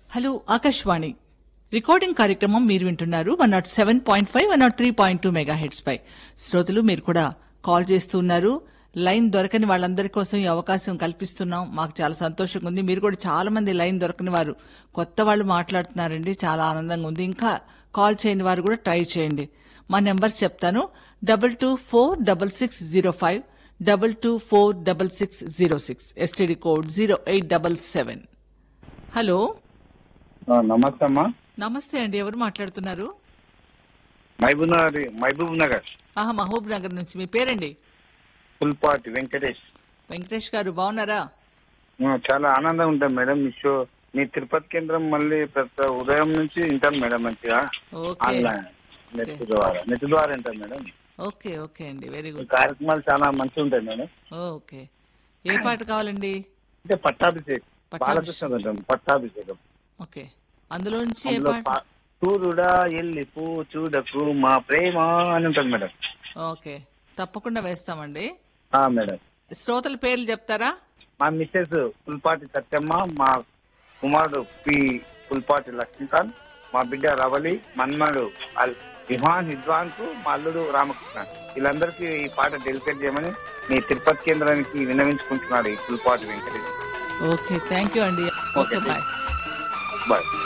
Hello Akashvani recording కార్యక్రమం మీరు వింటున్నారు one nought seven point five one nought three point two megahertz పై శ్రోతలు మీరు కూడా కాల్ చేస్తున్నారు లైన్ దొరకని వాళ్ళందరి కోసం ఈ అవకాశం కల్పిస్తున్నాం మాకు చాలా సంతోషంగా ఉంది మీరు కూడా చాలా మంది లైన్ దొరకని వారు కొత్త వాళ్ళు మాట్లాడుతున్నారండి చాలా ఆనందంగా ఉంది ఇంకా కాల్ చేయని వారు కూడా ట్రై చేయండి మా నెంబర్స్ చెప్తాను double two four double six zero five double two four double six zero six STD code zero eight double seven hello ఆ, నమస్తే అమ్మా నమస్తే అండి ఎవరు మాట్లాడుతున్నారు మహబూబ్ నగర్ మహబూబ్ నగర్ ఆహా మహబూబ్ నగర్ నుంచి మీ పేరండి పుల్పాటి వెంకటేష్ వెంకటేష్ గారు బాగున్నారా ఆ, చాలా ఆనందంగా ఉంటాం మేడం మీ షో మీ తిరుపతి కేంద్రం మళ్ళీ ప్రతి ఉదయం నుంచి వింటాను మేడం మంచిగా ఓకే ఆన్లైన్ నెట్ ద్వారా నెట్ ద్వారా వింటాను మేడం ఓకే ఓకే అండి వెరీ ఈ గుడ్ కార్యక్రమాలు చాలా మంచిగా ఉంటాయి మేడం ఓకే ఏ పాట కావాలండి అంటే పట్టాభిషేక్ పట్టాభిషేక్. బాలకృష్ణ వింటాం పట్టాభిషేకం ఓకే అందులోంచి ఏ అందులో పాట పా- సూర్యుడా ఎల్లిపు చూడకు మా ప్రేమ అని ఉంటుంది మేడం ఓకే తప్పకుండా వేస్తామండి ఆ, మేడం శ్రోతల పేర్లు చెప్తారా మా మిస్సెస్ పుల్పాటి సత్యమ్మ మా కుమారుడు పి పుల్పాటి లక్ష్మీకాంత్ మా బిడ్డ రవలి మన్మడు అల్ విహాన్ హిద్వాన్ కు మా అల్లుడు రామకృష్ణ వీళ్ళందరికీ ఈ పాట డెలికేట్ చేయమని మీ తిరుపతి కేంద్రానికి విన్నవించుకుంటున్నాడు ఈ Pulpati Venkatesh okay thank you అండి ఓకే Okay, బాయ్ బాయ్